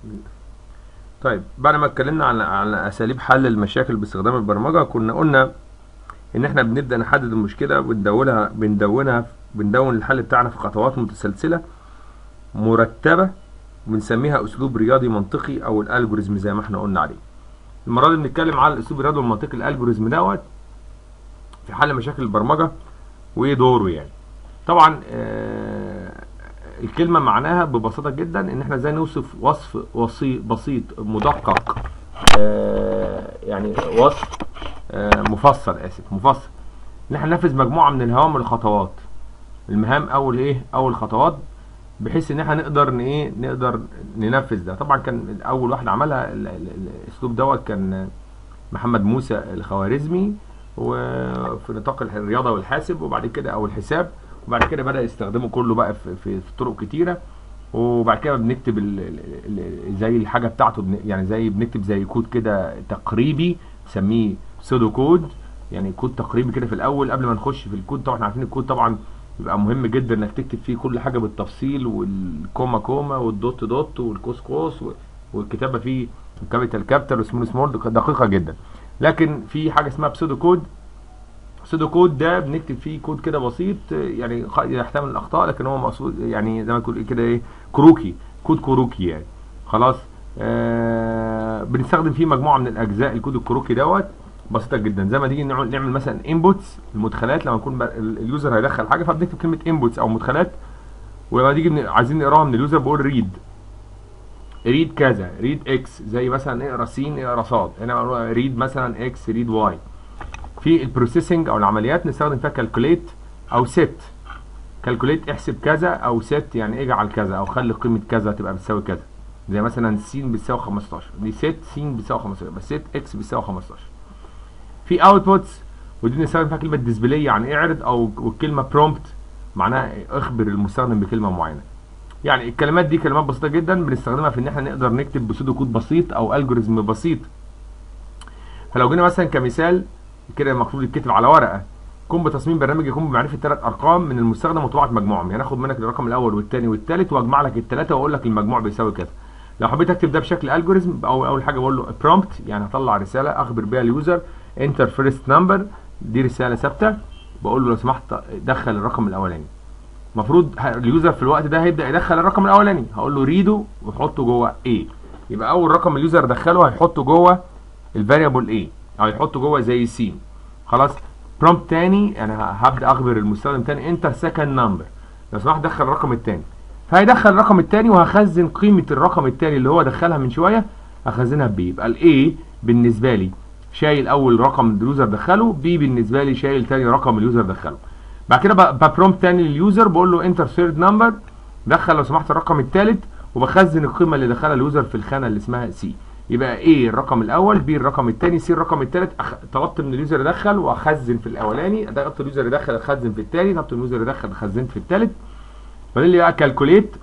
طيب بعد ما اتكلمنا على على اساليب حل المشاكل باستخدام البرمجه كنا قلنا ان احنا بنبدا نحدد المشكله بندونها بندونها بندون الحل بتاعنا في خطوات متسلسله مرتبه بنسميها اسلوب رياضي منطقي او الالجوريزم زي ما احنا قلنا عليه المره دي بنتكلم على الاسلوب الرياضي المنطقي الالجوريزم دوت في حل مشاكل البرمجه وايه دوره يعني طبعا آه الكلمه معناها ببساطه جدا ان احنا ازاي نوصف وصف وصي بسيط مدقق آه يعني وصف آه مفصل اسف مفصل ان احنا ننفذ مجموعه من الهوام الخطوات المهام اول ايه اول خطوات بحيث ان احنا نقدر ن- ايه نقدر ننفذ ده طبعا كان اول واحد عملها ال- ال- الاسلوب دوت كان محمد موسى الخوارزمي وفي نطاق الرياضه والحاسب وبعد كده او الحساب وبعد كده بدا يستخدمه كله بقى في, في, في طرق كتيره وبعد كده بنكتب ال ال ال زي الحاجه بتاعته بن يعني زي بنكتب زي كود كده تقريبي نسميه سودو كود يعني كود تقريبي كده في الاول قبل ما نخش في الكود طبعا احنا عارفين الكود طبعا بيبقى مهم جدا انك تكتب فيه كل حاجه بالتفصيل والكوما كوما والدوت دوت والقوس قوس و- والكتابه فيه كابيتال كابيتال وسمول سمول دقيقه جدا لكن في حاجه اسمها بسودو كود سودو كود ده بنكتب فيه كود كده بسيط يعني خ- يحتمل الاخطاء لكن هو مقصود يعني زي ما تقول كده ايه كروكي كود كروكي يعني خلاص آه بنستخدم فيه مجموعه من الاجزاء الكود الكروكي دوت بسيطه جدا زي ما تيجي نعمل نعمل مثلا انبوتس المدخلات لما يكون بقى ال- اليوزر هيدخل حاجه فبنكتب كلمه انبوتس او مدخلات ولما تيجي بن- عايزين نقراها من اليوزر بقول ريد ريد كذا ريد اكس زي مثلا اقرا س اقرا صاد هنا ريد مثلا اكس ريد واي في البروسيسنج او العمليات نستخدم فيها كالكوليت او سيت كالكوليت احسب كذا او سيت يعني اجعل كذا او خلي قيمه كذا تبقى بتساوي كذا زي مثلا س بتساوي 15 دي سيت س بتساوي 15 يبقى سيت اكس بتساوي 15 في اوتبوتس ودي بنستخدم فيها كلمه ديسبلاي يعني اعرض او والكلمه برومبت معناها اخبر المستخدم بكلمه معينه يعني الكلمات دي كلمات بسيطه جدا بنستخدمها في ان احنا نقدر نكتب بسودو كود بسيط او الجوريزم بسيط فلو جينا مثلا كمثال كده المفروض يتكتب على ورقه قم بتصميم برنامج يقوم بمعرفه ثلاث ارقام من المستخدم وطباعه مجموعهم يعني اخد منك الرقم الاول والثاني والثالث واجمع لك الثلاثه واقول لك المجموع بيساوي كذا لو حبيت اكتب ده بشكل الجوريزم او اول حاجه بقول له برومبت يعني هطلع رساله اخبر بيها اليوزر انتر فيرست نمبر دي رساله ثابته بقول له لو سمحت دخل الرقم الاولاني المفروض ه- اليوزر في الوقت ده هيبدا يدخل الرقم الاولاني هقول له ريده وحطه جوه ايه يبقى اول رقم اليوزر دخله هيحطه جوه الفاريبل ايه او يحطه جوه زي س خلاص برومبت تاني انا ه- هبدا اخبر المستخدم تاني انتر سكند نمبر لو سمحت دخل الرقم التاني فهيدخل الرقم التاني وهخزن قيمه الرقم التاني اللي هو دخلها من شويه هخزنها بي يبقى الاي بالنسبه لي شايل اول رقم اليوزر دخله بي بالنسبه لي شايل تاني رقم اليوزر دخله بعد كده ب- ببرومبت تاني لليوزر بقول له انتر ثيرد نمبر دخل لو سمحت الرقم الثالث وبخزن القيمه اللي دخلها اليوزر في الخانه اللي اسمها سي يبقى ايه الرقم الاول بي الرقم الثاني سي الرقم الثالث أخ... طلبت من اليوزر يدخل واخزن في الاولاني طلبت اليوزر يدخل اخزن في الثاني طلبت اليوزر يدخل خزنت في الثالث بعدين لي بقى كالكوليت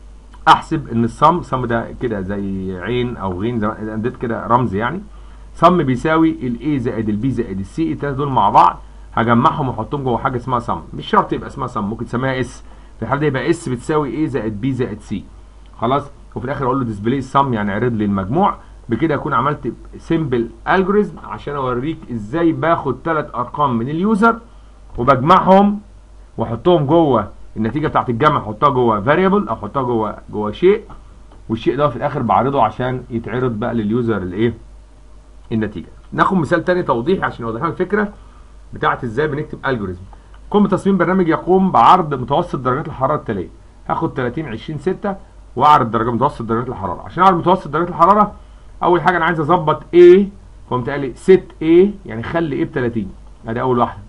احسب ان الصم صم ده كده زي عين او غين زي ما اديت كده رمز يعني صم بيساوي الاي زائد البي زائد السي الثلاثه دول مع بعض هجمعهم واحطهم جوه حاجه اسمها صم مش شرط يبقى اسمها صم ممكن تسميها اس في الحاله دي يبقى اس بتساوي ايه زائد بي زائد سي خلاص وفي الاخر اقول له ديسبلاي صم يعني اعرض لي المجموع بكده اكون عملت سيمبل الجوريزم عشان اوريك ازاي باخد ثلاث ارقام من اليوزر وبجمعهم واحطهم جوه النتيجه بتاعت الجمع احطها جوه فاريبل او احطها جوه جوه شيء والشيء ده في الاخر بعرضه عشان يتعرض بقى لليوزر الايه النتيجه ناخد مثال تاني توضيحي عشان يوضح لنا الفكره بتاعت ازاي بنكتب الجوريزم قم بتصميم برنامج يقوم بعرض متوسط درجات الحراره التاليه هاخد 30 20 6 واعرض درجه متوسط درجات الحراره عشان اعرض متوسط درجات الحراره اول حاجه انا عايز اظبط A فقمت قال لي ست A يعني خلي A ب 30 ادي اول واحده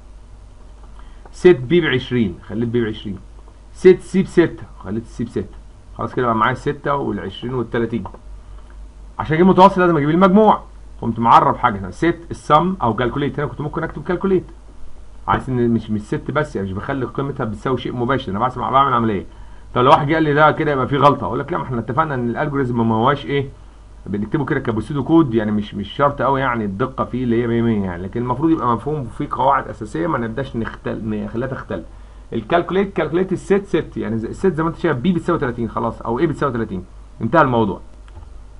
ست B ب 20 خليت B ب 20 ست C ب 6 خليت C ب 6 خلاص كده بقى معايا 6 وال 20 وال 30 عشان اجيب متوسط لازم اجيب المجموع قمت معرب حاجه هنا ست السم او كالكوليت هنا كنت ممكن اكتب كالكوليت عايز ان مش مش ست بس يعني مش بخلي قيمتها بتساوي شيء مباشر انا بسمع بعمل عمليه طب لو واحد جه قال لي ده كده يبقى في غلطه اقول لك لا ما احنا اتفقنا ان الالجوريزم ما هوش ايه بنكتبه كده كبسودو كود يعني مش مش شرط قوي يعني الدقه فيه اللي هي 100 100 يعني لكن المفروض يبقى مفهوم فيه قواعد اساسيه ما نبداش نختل نخليها تختل الكالكوليت كالكوليت الست ست يعني زي- الست زي ما انت شايف بي بتساوي 30 خلاص او ايه بتساوي 30 انتهى الموضوع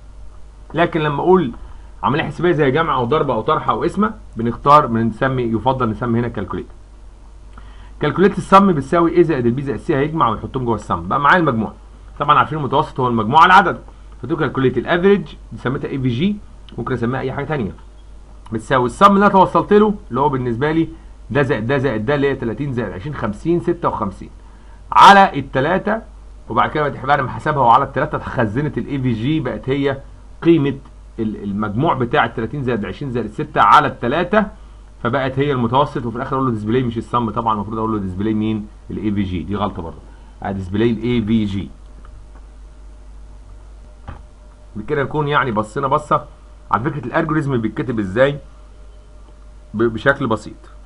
لكن لما اقول عمليه حسابيه زي جمع او ضرب او طرح او قسمه بنختار بنسمي يفضل نسمي هنا كالكوليت كالكوليت السم بتساوي ايه زائد البي زائد سي هيجمع ويحطهم جوه السم بقى معايا المجموع طبعا عارفين المتوسط هو المجموع على العدد فتقول كالكوليت الافريج دي سميتها اي في جي ممكن اسميها اي حاجه ثانيه بتساوي السم اللي انا توصلت له اللي هو بالنسبه لي ده زائد ده زائد ده اللي هي 30 زائد 20 50 56 على الثلاثه وبعد كده بعد ما حسبها وعلى الثلاثه اتخزنت الاي في جي بقت هي قيمه المجموع بتاع ال 30 زائد 20 زائد 6 على الثلاثه فبقت هي المتوسط وفي الاخر اقول له ديسبلاي مش السم طبعا المفروض اقول له ديسبلاي مين الاي في جي دي غلطه برضه ديسبلاي الاي في جي بكده نكون يعني بصينا بصه على فكره الالجوريزم بيتكتب ازاي بشكل بسيط